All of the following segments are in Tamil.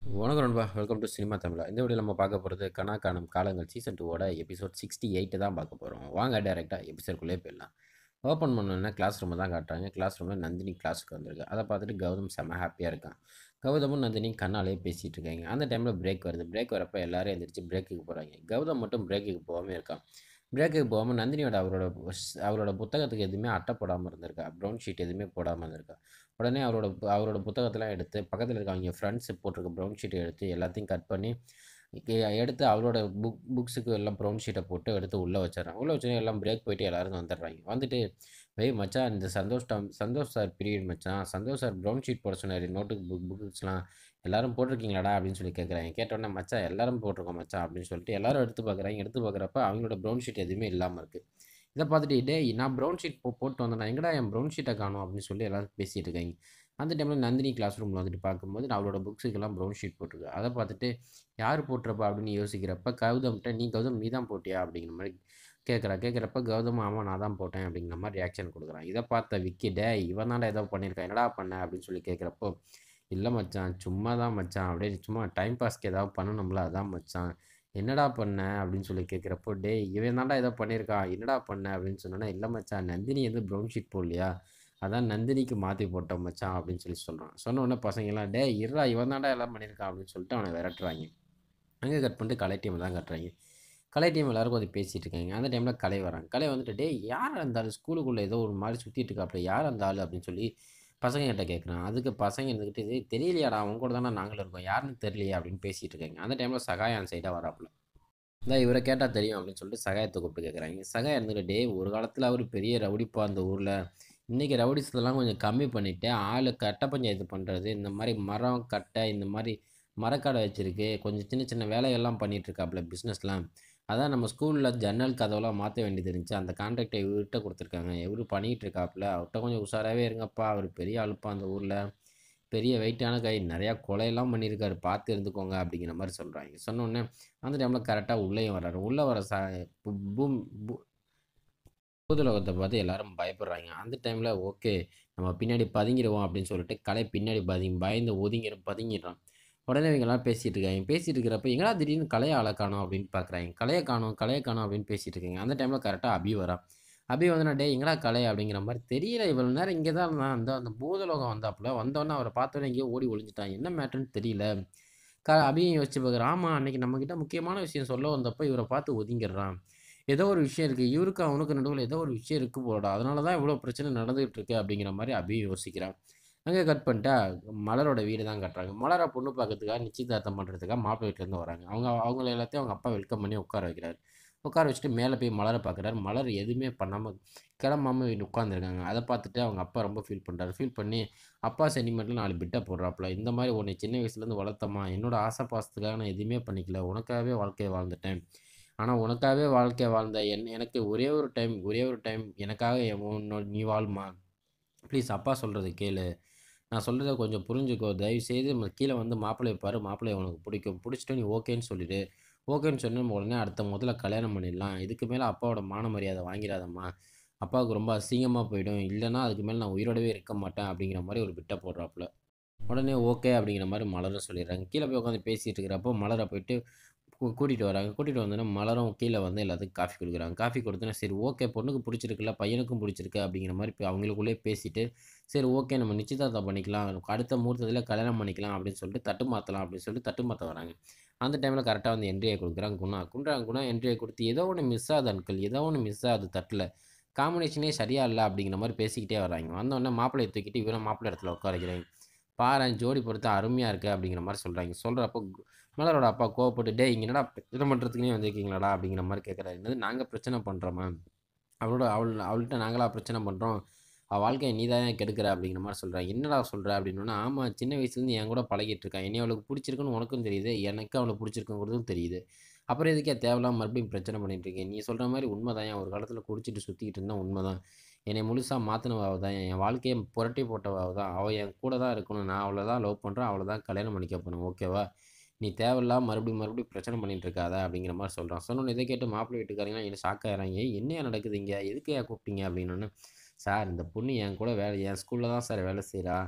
வணக்கம் நண்பா வெல்கம் டு சினிமா தமிழா இந்த வீடியோ நம்ம பார்க்க போகிறது கனா காணும் காலங்கள் சீசன் டூவோட எபிசோட் சிக்ஸ்டி எயிட்டு தான் பார்க்க போகிறோம் வாங்க டேரெக்டாக எபிசோட்குள்ளே போயிடலாம் ஓப்பன் பண்ணோன்னா கிளாஸ் ரூமை தான் காட்டுறாங்க கிளாஸ் ரூமில் நந்தினி கிளாஸுக்கு வந்திருக்கு அதை பார்த்துட்டு கௌதம் செம்ம ஹாப்பியாக இருக்கான் கௌதமும் நந்தினி கண்ணாலே பேசிகிட்டு இருக்காங்க அந்த டைமில் பிரேக் வருது பிரேக் வரப்போ எல்லாரும் எழுந்திரிச்சு பிரேக்குக்கு போகிறாங்க கௌதம் மட்டும் பிரேக்குக்கு போகாமல் இருக்கான் பிரேக்குக்கு போகாமல் நந்தினியோட அவரோட அவரோட புத்தகத்துக்கு எதுவுமே அட்டை போடாமல் இருந்திருக்கா ப்ரௌன் ஷீட் எதுவுமே போடாமல் இருந்திருக்கா உடனே அவரோட அவரோட புத்தகத்தெல்லாம் எடுத்து பக்கத்தில் இருக்க அவங்க ஃப்ரெண்ட்ஸ் போட்டிருக்க ப்ரௌன் ஷீட்டை எடுத்து எல்லாத்தையும் கட் பண்ணி இ- எடுத்து அவரோட புக் புக்ஸுக்கு எல்லாம் ப்ரௌன் ஷீட்டை போட்டு எடுத்து உள்ளே வச்சிடறான் உள்ளே வச்சோடனே எல்லாம் பிரேக் போயிட்டு எல்லாரும் வந்துடுறாங்க வந்துட்டு வெய் மச்சான் இந்த சந்தோஷ் டம் சந்தோஷ் சார் பீரியட் மச்சான் சந்தோஷ் சார் ப்ரௌன் ஷீட் போட சொன்னார் நோட்டுக்கு புக் புக்ஸ்லாம் எல்லாரும் போட்டிருக்கீங்களாடா அப்படின்னு சொல்லி கேட்குறாங்க கேட்டோன்னே மச்சான் எல்லாரும் போட்டிருக்கோம் மச்சான் அப்படின்னு சொல்லிட்டு எல்லாரும் எடுத்து பார்க்குறாங்க எடுத்து பார்க்குறப்ப அவங்களோட ப்ரௌன் ஷீட் எதுவுமே இல்லாமல் இருக்குது இதை பார்த்துட்டு டேய் நான் ப்ரௌன் ஷீட் போ போட்டு வந்தேன் எங்கடா என் ப்ரௌன் ஷீட்டை காணும் அப்படின்னு சொல்லி எல்லாரும் பேசிகிட்டு இருக்காங்க அந்த டைமில் நந்தினி கிளாஸ் ரூமில் வந்துட்டு பார்க்கும்போது நான் அவளோட புக்ஸுக்கெல்லாம் ப்ரௌன் ஷீட் போட்டிருக்கு அதை பார்த்துட்டு யார் போட்டிருப்பா அப்படின்னு யோசிக்கிறப்ப கௌதம்கிட்ட நீ கௌதம் நீ தான் போட்டியா அப்படிங்கிற மாதிரி கேட்குறா கேட்குறப்ப கௌதம் ஆமாம் நான் தான் போட்டேன் அப்படிங்கிற மாதிரி ரியாக்ஷன் கொடுக்குறான் இதை பார்த்த விக்கி டே இவன் தான்டா ஏதோ பண்ணியிருக்கான் என்னடா பண்ண அப்படின்னு சொல்லி கேட்குறப்போ இல்லை மச்சான் சும்மா தான் மச்சான் அப்படியே சும்மா டைம் பாஸ்க்கு ஏதாவது பண்ணணும்ல அதான் மச்சான் என்னடா பண்ண அப்படின்னு சொல்லி கேட்குறப்போ டேய் இவன் தான்டா ஏதோ பண்ணியிருக்கான் என்னடா பண்ண அப்படின்னு சொன்னோன்னா இல்லை மச்சான் நந்தினி எதுவும் ப்ரௌன் ஷீட் போடலையா அதான் நந்தினிக்கு மாற்றி போட்டோம் மச்சான் அப்படின்னு சொல்லி சொல்கிறான் சொன்ன உடனே பசங்கெல்லாம் டே இருடா இவன் தான்டா எல்லாம் பண்ணியிருக்கான் அப்படின்னு சொல்லிட்டு அவனை விரட்டுறாங்க அங்கே கட் பண்ணிட்டு கலை டீம் தான் கட்டுறாங்க கலை டீம் எல்லாருக்கும் வந்து பேசிகிட்டு இருக்காங்க அந்த டைமில் கலை வராங்க கலை வந்துட்டு டே யார் இருந்தாலும் ஸ்கூலுக்குள்ளே ஏதோ ஒரு மாதிரி சுற்றிட்டு இருக்காப்புல யார் இருந்தாலும் அப்படின்னு சொல்லி பசங்க கிட்ட கேட்குறான் அதுக்கு பசங்க இருந்துக்கிட்டு "டேய், தெரியலையாடா அவங்க கூட தானே நாங்களும் இருக்கோம் யாருன்னு தெரியலையே அப்படின்னு பேசிகிட்டு இருக்காங்க அந்த டைமில் சகாயம் சைடாக வராப்புல இந்த இவரை கேட்டால் தெரியும் அப்படின்னு சொல்லிட்டு சகாயத்தை கூப்பிட்டு கேட்குறாங்க சகாயம் இருந்துக்கிட்டு "டேய், ஒரு காலத்தில் அவர் பெரிய ரவுடிப்பா அந்த ஊரில் இன்றைக்கி ரவுடிஸெல்லாம் கொஞ்சம் கம்மி பண்ணிவிட்டு ஆள் கட்டை பஞ்சாயத்து பண்ணுறது இந்த மாதிரி மரம் கட்டை இந்த மாதிரி மரக்கடை வச்சுருக்கு கொஞ்சம் சின்ன சின்ன வேலையெல்லாம் பண்ணிட்டு இருக்காப்புல பிஸ்னஸ்லாம் அதான் நம்ம ஸ்கூலில் ஜன்னல் கதவெல்லாம் மாற்ற வேண்டியது இருந்துச்சு அந்த கான்ட்ராக்டை இவர்கிட்ட கொடுத்துருக்காங்க இவர் பண்ணிகிட்டு இருக்காப்புல அவர்கிட்ட கொஞ்சம் உஷாராகவே இருங்கப்பா அவர் பெரிய ஆளுப்பா அந்த ஊரில் பெரிய வெயிட்டான கை நிறையா கொலையெல்லாம் பண்ணியிருக்காரு பார்த்து இருந்துக்கோங்க அப்படிங்கிற மாதிரி சொல்கிறாங்க சொன்ன உடனே அந்த டைமில் கரெக்டாக உள்ளேயும் வர்றாரு உள்ளே வர ச பூ- பூம் பூ பூதலோகத்தை பார்த்து எல்லாரும் பயப்படுறாங்க அந்த டைமில் ஓகே நம்ம பின்னாடி பதுங்கிடுவோம் அப்படின்னு சொல்லிட்டு கலை பின்னாடி பதுங்கி பயந்து ஒதுங்கிற பதுங்கிடுறான் உடனே இவங்கெல்லாம் பேசிகிட்டு இருக்காங்க பேசிகிட்டு இருக்கிறப்ப எங்கடா திடீர்னு கலையை ஆளை காணோம் அப்படின்னு பார்க்குறாங்க கலையை காணோம் கலையை காணோம் அப்படின்னு பேசிகிட்டு இருக்காங்க அந்த டைமில் கரெக்டாக அபி வரா அபி வந்து நான் டே எங்கடா கலை அப்படிங்கிற மாதிரி தெரியல இவ்வளோ நேரம் இங்கே தான் இருந்தான் அந்த அந்த பூதலோகம் வந்தாப்புல வந்தோடனே அவரை பார்த்தோன்னே எங்கேயோ ஓடி ஒளிஞ்சிட்டான் என்ன மேட்டர்னு தெரியல க அபியும் யோசிச்சு பார்க்குறான் ஆமாம் அன்னைக்கு நம்மக்கிட்ட முக்கியமான விஷயம் சொல்ல வந்தப்போ இவரை பார்த்து ஒதுங்கிடுறான் ஏதோ ஒரு விஷயம் இருக்குது இவருக்கு அவனுக்கு நடுவில் ஏதோ ஒரு விஷயம் இருக்குது போலடா அதனால தான் இவ்வளோ பிரச்சனை நடந்துகிட்டு இருக்கு அப்படிங்கிற மாதிரி அபியும் யோசிக்கிறான் அங்கே கட் பண்ணிட்டா மலரோட வீடு தான் கட்டுறாங்க மலரை பொண்ணு பார்க்கறதுக்காக நிச்சயதார்த்தம் பண்ணுறதுக்காக மாப்பிள்ளை வீட்டிலேருந்து வராங்க அவங்க அவங்கள எல்லாத்தையும் அவங்க அப்பா வெல்கம் பண்ணி உட்கார வைக்கிறாரு உட்கார வச்சுட்டு மேலே போய் மலரை பார்க்குறாரு மலர் எதுவுமே பண்ணாமல் கிளம்பாம உட்காந்துருக்காங்க அதை பார்த்துட்டு அவங்க அப்பா ரொம்ப ஃபீல் பண்ணுறாரு ஃபீல் பண்ணி அப்பா சென்டிமெண்ட்டில் நாலு பிட்டை போடுறாப்புல இந்த மாதிரி உன்னை சின்ன வயசுலேருந்து வளர்த்தம்மா என்னோட ஆசை பாசத்துக்காக நான் எதுவுமே பண்ணிக்கல உனக்காகவே வாழ்க்கையை வாழ்ந்துட்டேன் ஆனால் உனக்காகவே வாழ்க்கை வாழ்ந்த என் எனக்கு ஒரே ஒரு டைம் ஒரே ஒரு டைம் எனக்காக என் உன்னோட நீ வாழ்மா ப்ளீஸ் அப்பா சொல்கிறது கேளு நான் சொல்கிறத கொஞ்சம் புரிஞ்சுக்கோ தயவுசெய்து ம- கீழே வந்து மாப்பிள்ளையை பாரு மாப்பிள்ளைய உனக்கு பிடிக்கும் பிடிச்சிட்டு நீ ஓகேன்னு சொல்லிடு ஓகேன்னு சொன்ன உடனே அடுத்த முதல்ல கல்யாணம் பண்ணிடலாம் இதுக்கு மேலே அப்பாவோட மான மரியாதை வாங்கிடாதம்மா அப்பாவுக்கு ரொம்ப அசிங்கமாக போயிடும் இல்லைன்னா அதுக்கு மேலே நான் உயிரோடவே இருக்க மாட்டேன் அப்படிங்கிற மாதிரி ஒரு பிட்டை போடுறாப்புல உடனே ஓகே அப்படிங்கிற மாதிரி மலரும் சொல்லிடுறாங்க கீழே போய் உட்காந்து பேசிகிட்டு இருக்கிறப்போ மலரை போயிட்டு கூ- கூட்டிகிட்டு வராங்க கூட்டிகிட்டு வந்தோன்னே மலரும் கீழே வந்து எல்லாத்துக்கும் காஃபி கொடுக்குறாங்க காஃபி கொடுத்தோன்னே சரி ஓகே பொண்ணுக்கு பிடிச்சிருக்குல்ல பையனுக்கும் பிடிச்சிருக்கு அப்படிங்கிற மாதிரி இப்போ அவங்களுக்குள்ளே பேசிட்டு சரி ஓகே நம்ம நிச்சயதார்த்தம் பண்ணிக்கலாம் அடுத்த முகூர்த்தத்தில் கல்யாணம் பண்ணிக்கலாம் அப்படின்னு சொல்லிட்டு தட்டு மாற்றலாம் அப்படின்னு சொல்லிட்டு தட்டு மாற்ற வராங்க அந்த டைமில் கரெக்டாக வந்து என்ட்ரியை கொடுக்குறாங்க குணா குன்றா குணா என்ட்ரியை கொடுத்து ஏதோ ஒன்று மிஸ் ஆகுது அன்கிள் ஏதோ ஒன்று மிஸ் ஆகுது தட்டில் காம்பினேஷனே சரியா இல்லை அப்படிங்கிற மாதிரி பேசிக்கிட்டே வராங்க வந்தோடனே மாப்பிள்ளையை தூக்கிட்டு இவரை மாப்பிள்ளை இடத்துல உட்கார வைக்கிறாங்க பாரேன் ஜோடி பொறுத்து அருமையாக இருக்குது அப்படிங்கிற மாதிரி சொல்கிறாங்க சொல்கிறப்போ மலரோட அப்பா கோவப்பட்டு டே இங்கே என்னடா பிரச்சனை பண்ணுறதுக்குனே வந்திருக்கீங்களாடா அப்படிங்கிற மாதிரி கேட்குறாரு என்னது நாங்கள் பிரச்சனை பண்ணுறோமா அவளோட அவள் அவள்கிட்ட நாங்களா பிரச்சனை பண்ணுறோம் அவள் வாழ்க்கையை நீ தான் கெடுக்கிற அப்படிங்கிற மாதிரி சொல்கிறாங்க என்னடா சொல்கிற அப்படின்னா ஆமாம் சின்ன வயசுலேருந்து என் கூட பழகிட்டு இருக்கான் என்னை அவளுக்கு பிடிச்சிருக்குன்னு உனக்கும் தெரியுது எனக்கு அவளுக்கு பிடிச்சிருக்குங்கிறதும் தெரியுது அப்புறம் எதுக்கே தேவையில்லாம மறுபடியும் பிரச்சனை பண்ணிட்டு இருக்கேன் நீ சொல்கிற மாதிரி உண்மை தான் ஒரு காலத்தில் குடிச்சிட்டு சுற்றிக்கிட்டு இருந்தால் உண்மை தான் என்னை முழுசாக மாற்றினவாக தான் என் வாழ்க்கையை புரட்டி போட்டவாக தான் அவள் என் கூட தான் இருக்கணும் நான் அவளை தான் லவ் பண்ணுறேன் அவளை தான் கல்யாணம் பண்ணிக்க போகணும் ஓகேவா நீ தேவையில்லாம மறுபடியும் மறுபடியும் பிரச்சனை பண்ணிட்டு இருக்காத அப்படிங்கிற மாதிரி சொல்கிறான் சொன்னோன்னு இதை கேட்டு மாப்பிள்ளை வீட்டுக்காரங்களாம் என்ன ஷாக் ஆகிறாங்க என்னையா நடக்குது இங்கே எதுக்கு ஏன் கூப்பிட்டீங்க அப்படின்னு சார் இந்த பொண்ணு என் கூட வேலை என் ஸ்கூலில் தான் சார் வேலை செய்கிறா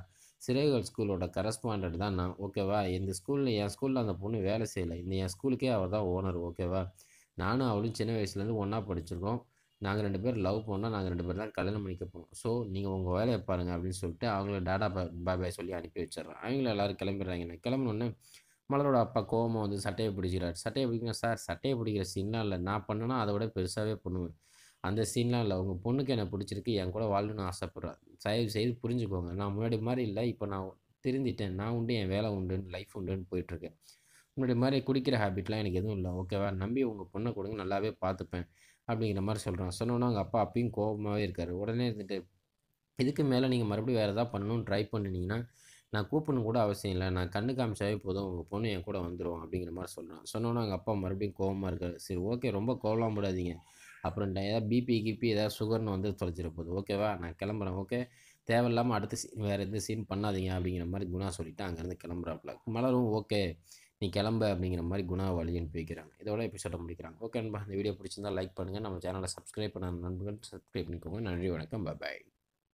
சிறைகள் ஸ்கூலோட கரஸ்பாண்டட் தான் நான் ஓகேவா இந்த ஸ்கூலில் என் ஸ்கூலில் அந்த பொண்ணு வேலை செய்யலை இந்த என் ஸ்கூலுக்கே அவர் தான் ஓனர் ஓகேவா நானும் அவளும் சின்ன வயசுலேருந்து ஒன்றா படிச்சிருக்கோம் நாங்கள் ரெண்டு பேர் லவ் பண்ணோம் நாங்கள் ரெண்டு பேர் தான் கல்யாணம் பண்ணிக்க போனோம் ஸோ நீங்கள் உங்கள் வேலையை பாருங்கள் அப்படின்னு சொல்லிட்டு அவங்கள டாடா பா பாபாய் சொல்லி அனுப்பி வச்சிடுறேன் அவங்களும் எல்லோரும் கிளம்பிடுறாங்க நான் கிளம்பினோடனே மலரோட அப்பா கோவமாக வந்து சட்டையை பிடிக்கிறார் சட்டையை பிடிக்கணும் சார் சட்டையை பிடிக்கிற சீன்லாம் இல்லை நான் பண்ணேன்னா அதை விட பெருசாகவே பண்ணுவேன் அந்த சீன்லாம் இல்லை உங்கள் பொண்ணுக்கு எனக்கு பிடிச்சிருக்கு என் கூட வாழணும்னு ஆசைப்பட்றேன் தயவு செய்து புரிஞ்சுக்கோங்க நான் முன்னாடி மாதிரி இல்லை இப்போ நான் திருந்திட்டேன் நான் உண்டு என் வேலை உண்டுன்னு லைஃப் உண்டுன்னு போயிட்டுருக்கேன் முன்னாடி மாதிரி குடிக்கிற ஹேபிட்லாம் எனக்கு எதுவும் இல்லை ஓகேவா நம்பி உங்கள் பொண்ணை கொடுங்க நல்லாவே பார்த்துப்பேன் அப்படிங்கிற மாதிரி சொல்கிறான் சொன்னோன்னா அவங்க அப்பா அப்பயும் கோபமாகவே இருக்கார் உடனே இருந்துட்டு இதுக்கு மேலே நீங்கள் மறுபடியும் வேறு எதாவது பண்ணணும்னு ட்ரை பண்ணினீங்கன்னா நான் கூப்பிடணும் கூட அவசியம் இல்லை நான் கண்ணு காமிச்சாவே போதும் உங்கள் பொண்ணு என் கூட வந்துடும் அப்படிங்கிற மாதிரி சொல்கிறான் சொன்னோன்னா அவங்க அப்பா மறுபடியும் கோவமாக இருக்காரு சரி ஓகே ரொம்ப கோவலாம் போடாதீங்க அப்புறம் ஏதாவது பிபி கிபி ஏதாவது சுகர்னு வந்து தொலைச்சிட போகுது ஓகேவா நான் கிளம்புறேன் ஓகே தேவையில்லாமல் அடுத்த சீன் வேறு எந்த சீன் பண்ணாதீங்க அப்படிங்கிற மாதிரி குணா சொல்லிவிட்டு அங்கேருந்து கிளம்புறாப்புல மலரும் ஓகே நீ கிளம்ப அப்படிங்கிற மாதிரி குணா வழி அனுப்பி வைக்கிறாங்க இதோட எபிசோட முடிக்கிறாங்க ஓகே நண்பா இந்த வீடியோ பிடிச்சிருந்தா லைக் பண்ணுங்கள் நம்ம சேனலை சப்ஸ்கிரைப் பண்ண நண்பர்கள் சப்ஸ்கிரைப் பண்ணிக்கோங்க நன்றி வணக்கம் பாய்